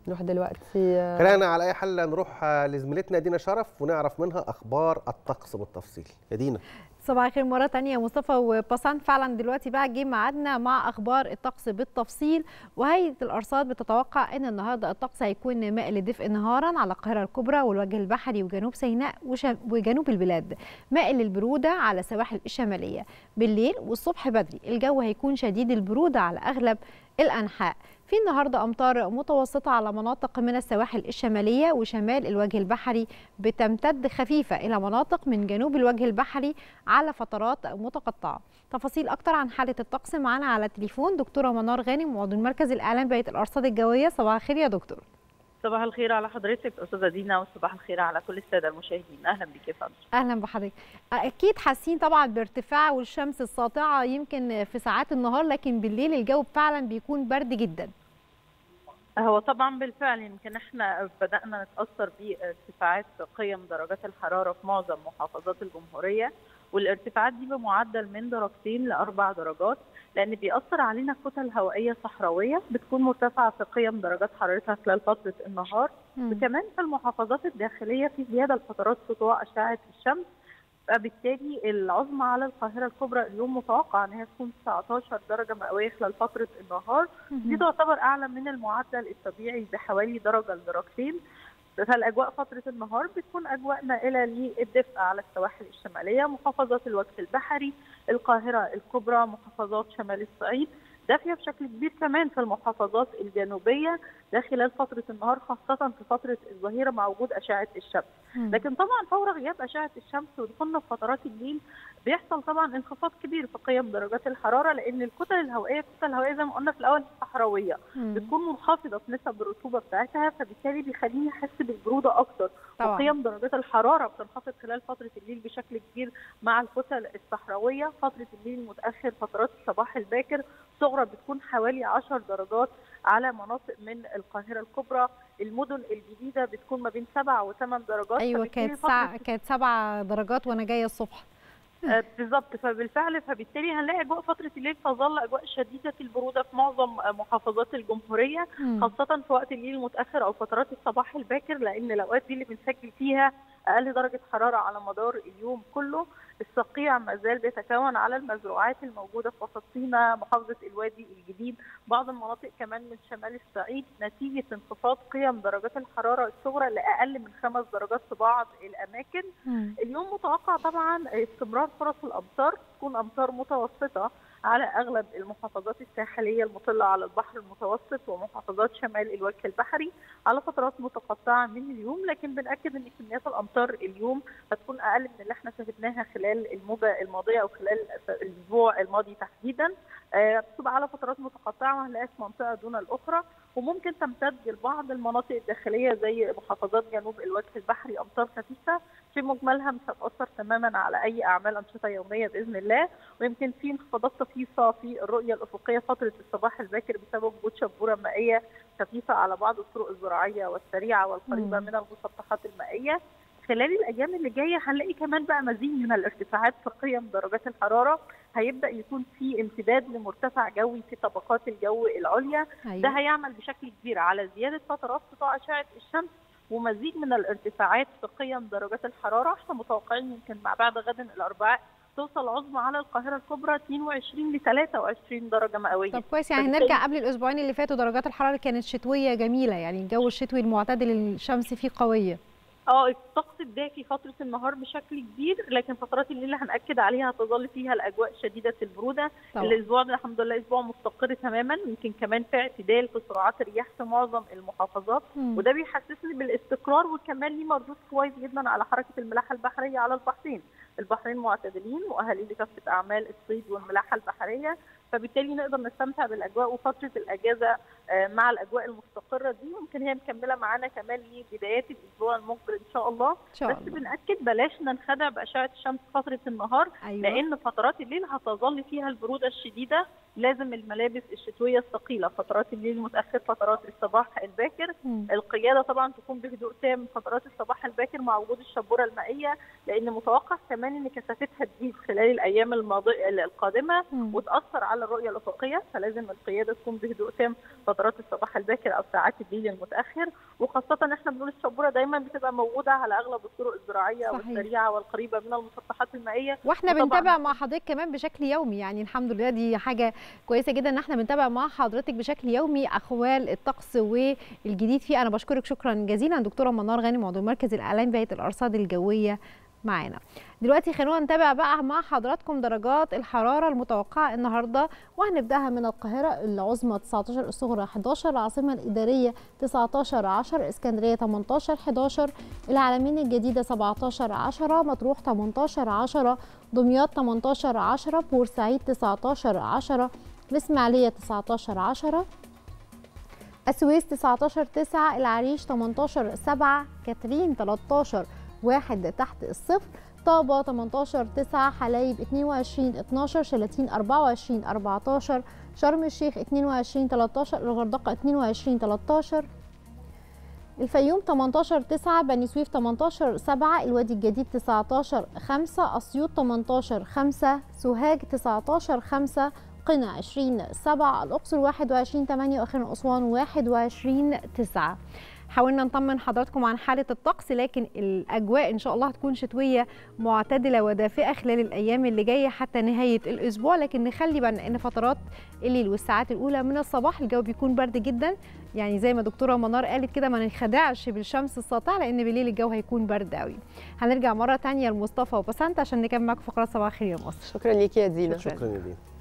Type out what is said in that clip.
نروح دلوقتي خلينا على اي حل نروح لزميلتنا دينا شرف ونعرف منها اخبار الطقس بالتفصيل يا دينا صباح الخير مره تانية مصطفى وباسان فعلا دلوقتي بقى جه ميعادنا مع اخبار الطقس بالتفصيل وهيئه الارصاد بتتوقع ان النهارده الطقس هيكون مائل للدفء نهارا على القاهره الكبرى والوجه البحري وجنوب سيناء وجنوب البلاد مائل للبروده على السواحل الشماليه بالليل والصبح بدري الجو هيكون شديد البروده على اغلب الانحاء في النهارده امطار متوسطه على مناطق من السواحل الشماليه وشمال الوجه البحري بتمتد خفيفه الى مناطق من جنوب الوجه البحري على فترات متقطعه تفاصيل اكتر عن حاله الطقس معانا على التليفون دكتوره منار غانم عضو مركز الاعلام بهيئه الارصاد الجويه صباح الخير يا دكتور صباح الخير على حضرتك استاذه دينا وصباح الخير على كل الساده المشاهدين اهلا بك يا فندم اهلا بحضرتك اكيد حاسين طبعا بارتفاع والشمس الساطعه يمكن في ساعات النهار لكن بالليل الجو فعلا بيكون برد جدا هو طبعا بالفعل يمكن احنا بدانا نتاثر بارتفاعات قيم درجات الحراره في معظم محافظات الجمهوريه والارتفاعات دي بمعدل من درجتين لاربع درجات لان بيأثر علينا كتل هوائيه صحراويه بتكون مرتفعه في قيم درجات حرارتها خلال فتره النهار مم. وكمان في المحافظات الداخليه في زياده لفترات سطوع اشعه الشمس فبالتالي العظمى على القاهره الكبرى اليوم متوقع ان هي تكون 19 درجه مئويه خلال فتره النهار دي تعتبر اعلى من المعدل الطبيعي بحوالي درجه لدرجتين فالاجواء فتره النهار بتكون اجواء مائله للدفء على السواحل الشماليه محافظات الوجه البحري القاهره الكبرى محافظات شمال الصعيد دافيه بشكل كبير كمان في المحافظات الجنوبيه ده خلال فتره النهار خاصه في فتره الظهيره مع وجود اشعه الشمس لكن طبعا فور غياب اشعه الشمس ودخولنا في فترات الليل بيحصل طبعا انخفاض كبير في قيم درجات الحراره لان الكتل الهوائيه الكتل الهوائيه زي ما قلنا في الاول صحراويه بتكون منخفضه في نسب الرطوبه بتاعتها فبالتالي بيخليني احس بالبروده اكتر طبعا. وقيم درجات الحراره بتنخفض خلال فتره الليل بشكل كبير مع الكتل الصحراويه فتره الليل المتاخر فترات الصباح الباكر صغرى بتكون حوالي 10 درجات على مناطق من القاهره الكبرى المدن الجديده بتكون ما بين 7 و8 درجات ايوه كانت ساعة كانت 7 درجات وانا جايه الصبح آه بالظبط فبالفعل فبالتالي هنلاقي اجواء فتره الليل تظل اجواء شديده البروده في معظم محافظات الجمهوريه م. خاصه في وقت الليل المتاخر او فترات الصباح الباكر لان الاوقات دي اللي بنسجل فيها اقل درجه حراره على مدار اليوم كله الصقيع ما زال بيتكون على المزروعات الموجوده في وسط سيناء محافظه الوادي الجديد بعض المناطق كمان من شمال الصعيد نتيجه انخفاض قيم درجات الحراره الصغرى لاقل من خمس درجات في بعض الاماكن م. اليوم متوقع طبعا استمرار فرص الامطار تكون امطار متوسطه على اغلب المحافظات الساحليه المطله على البحر المتوسط ومحافظات شمال الوجه البحري على فترات متقطعه من اليوم لكن بناكد ان كميات الامطار اليوم هتكون اقل من اللي احنا شاهدناها خلال الموجه الماضيه او خلال الاسبوع الماضي تحديدا بتبقى على فترات متقطعه وهنلاقيها في منطقه دون الاخرى وممكن تمتد لبعض المناطق الداخليه زي محافظات جنوب الوجه البحري امطار خفيفه في مجملها مش هتاثر تماما على اي اعمال انشطه يوميه باذن الله ويمكن في انخفاضات طفيفه في الرؤيه الافقيه فتره الصباح الباكر بسبب وجود شبوره مائيه خفيفه على بعض الطرق الزراعيه والسريعه والقريبه من المسطحات المائيه خلال الايام اللي جايه هنلاقي كمان بقى مزيد من الارتفاعات في قيم درجات الحراره هيبدا يكون في امتداد لمرتفع جوي في طبقات الجو العليا أيوة. ده هيعمل بشكل كبير على زياده فترات سطوع اشعه الشمس ومزيد من الارتفاعات في قيم درجات الحراره احنا متوقعين يمكن مع بعد غد الاربعاء توصل عظمى على القاهره الكبرى 22 ل 23 درجه مئويه طب كويس يعني نرجع قبل الاسبوعين اللي فاتوا درجات الحراره كانت شتويه جميله يعني الجو الشتوي المعتدل الشمس فيه قويه اه الطقس الدافي فتره النهار بشكل كبير لكن فترات الليل هناكد عليها هتظل فيها الاجواء شديده البروده طبعا. الاسبوع ده الحمد لله اسبوع مستقر تماما يمكن كمان في اعتدال في سرعات الرياح في معظم المحافظات مم. وده بيحسسني بالاستقرار وكمان ليه مردود كويس جدا على حركه الملاحه البحريه على البحرين البحرين معتدلين مؤهلين لكافه اعمال الصيد والملاحه البحريه فبالتالي نقدر نستمتع بالاجواء وفتره الاجازه مع الاجواء المستقره دي ممكن هي مكمله معانا كمان لبدايات الاسبوع المقبل ان شاء الله إن شاء بس الله. بناكد بلاش ننخدع باشعه الشمس فتره النهار أيوة. لان فترات الليل هتظل فيها البروده الشديده لازم الملابس الشتويه الثقيله فترات الليل المتاخر فترات الصباح الباكر مم. القياده طبعا تكون بهدوء تام فترات الصباح الباكر مع وجود الشبوره المائيه لان متوقع كمان ان كثافتها تزيد خلال الايام الماضيه القادمه مم. وتاثر على الرؤيه الافقيه فلازم القياده تكون بهدوء تام فترات الصباح الباكر او ساعات الليل المتاخر وخاصه احنا بنقول الشبوره دايما بتبقى موجوده على اغلب الطرق الزراعيه صحيح. والسريعه والقريبه من المسطحات المائيه واحنا وطبعاً- بنتابع مع حضرتك كمان بشكل يومي يعني الحمد لله دي حاجه كويسه جدا ان احنا بنتابع مع حضرتك بشكل يومي احوال الطقس والجديد فيه انا بشكرك شكرا جزيلا دكتوره منار غانم عضو مركز الاعلام بهيئه الارصاد الجويه معانا دلوقتي خلونا نتابع بقى مع حضراتكم درجات الحراره المتوقعه النهارده وهنبداها من القاهره العظمى 19 الصغرى 11 العاصمه الاداريه 19 10 اسكندريه 18 11 العالمين الجديده 17 10 مطروح 18 10 دمياط 18 10 بورسعيد 19 10 الاسماعيليه 19 10 السويس 19 9 العريش 18 7 كاترين 13 1 تحت الصفر طابة 18 9 حلايب 22 12 شلاتين 24 14 شرم الشيخ 22 13 الغردقة 22 13 الفيوم 18 9 بني سويف 18 7 الوادي الجديد 19 5 أسيوط 18 5 سوهاج 19 5 قنا 20 7 الأقصر 21 8 وأخيرا أسوان 21 9 حاولنا نطمن حضراتكم عن حالة الطقس لكن الأجواء إن شاء الله هتكون شتوية معتدلة ودافئة خلال الأيام اللي جاية حتى نهاية الأسبوع لكن نخلي بالنا إن فترات الليل والساعات الأولى من الصباح الجو بيكون برد جدا يعني زي ما دكتورة منار قالت كده ما ننخدعش بالشمس الساطعة لأن بالليل الجو هيكون برد قوي هنرجع مرة تانية لمصطفى وبسنت عشان نكمل معاكم فقرات صباح الخير يا مصر شكرا ليكي يا دينا شكرا يا دين